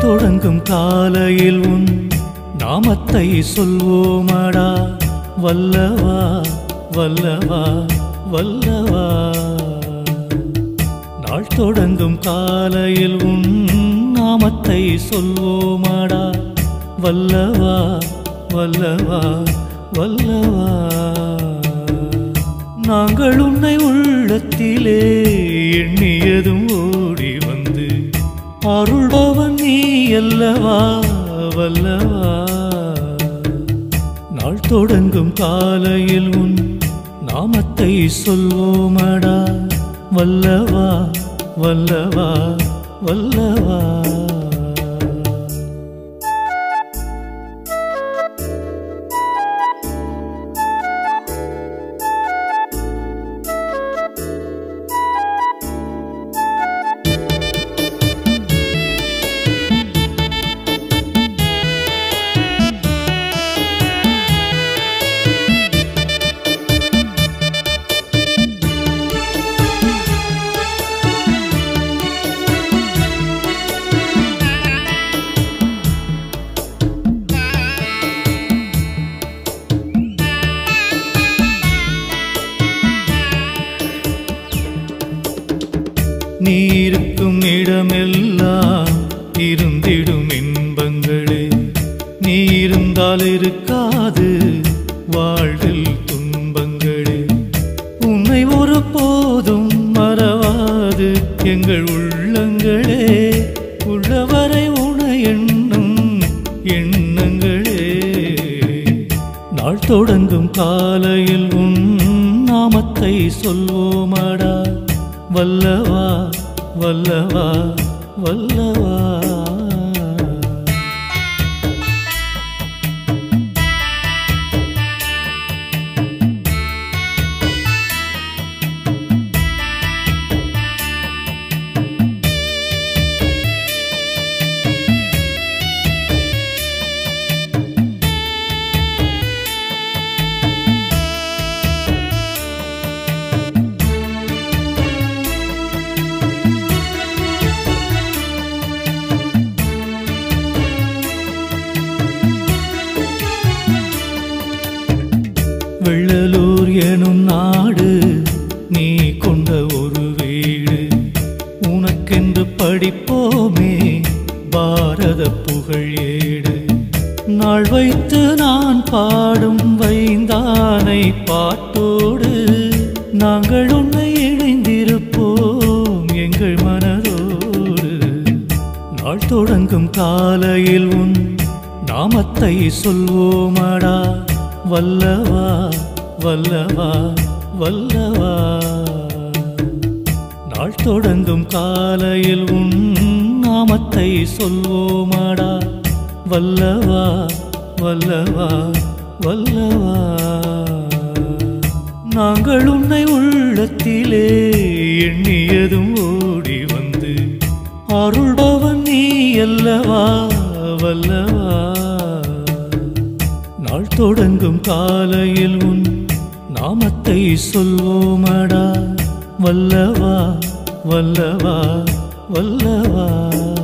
தொடங்கும் காலையில் உன் நாமத்தை சொல்வோமடா வல்லவா வல்லவா வல்லவா நாள் தொடங்கும் காலையில் உன் நாமத்தை சொல்வோமடா வல்லவா வல்லவா வல்லவா நாங்கள் உன்னை உள்ளத்திலே எண்ணியதும் ஓடி வந்து அருள்பவன் நீ அல்லவா வல்லவா நாள் தொடங்கும் காலையில் உன் நாமத்தை சொல்வோமடா வல்லவா வல்லவா வல்லவா நீ இருக்கும் இடமெல்லாம் இருந்திடும் இன்பங்களே நீ இருந்தால் இருக்காது வாழ்வில் துன்பங்களே உன்னை ஒரு போதும் மறவாது எங்கள் உள்ளங்களே உள்ளவரை உன எண்ணும் எண்ணங்களே நாள் தொடங்கும் காலையில் உன் நாமத்தை சொல்வோமடா வல்லவா வல்லவா வல்லவா வெள்ளலூர் எனும் நாடு நீ கொண்ட ஒரு வீடு உனக்கென்று படிப்போமே பாரத புகழ் ஏடு நாள் வைத்து நான் பாடும் வைந்தானை பாட்டோடு நாங்கள் உன்னை இணைந்திருப்போம் எங்கள் மனதோடு நாள் தொடங்கும் காலையில் உன் நாமத்தை சொல்வோமடா வல்லவா வல்லவா வல்லவா நாள் தொடங்கும் காலையில் உன் நாமத்தை சொல்வோமடா வல்லவா வல்லவா வல்லவா நாங்கள் உன்னை உள்ளத்திலே எண்ணியதும் ஓடி வந்து அருள்பவன் நீ அல்லவா வல்லவா நாள் தொடங்கும் காலையில் உன் நாமத்தை சொல்வோமடா வல்லவா வல்லவா வல்லவா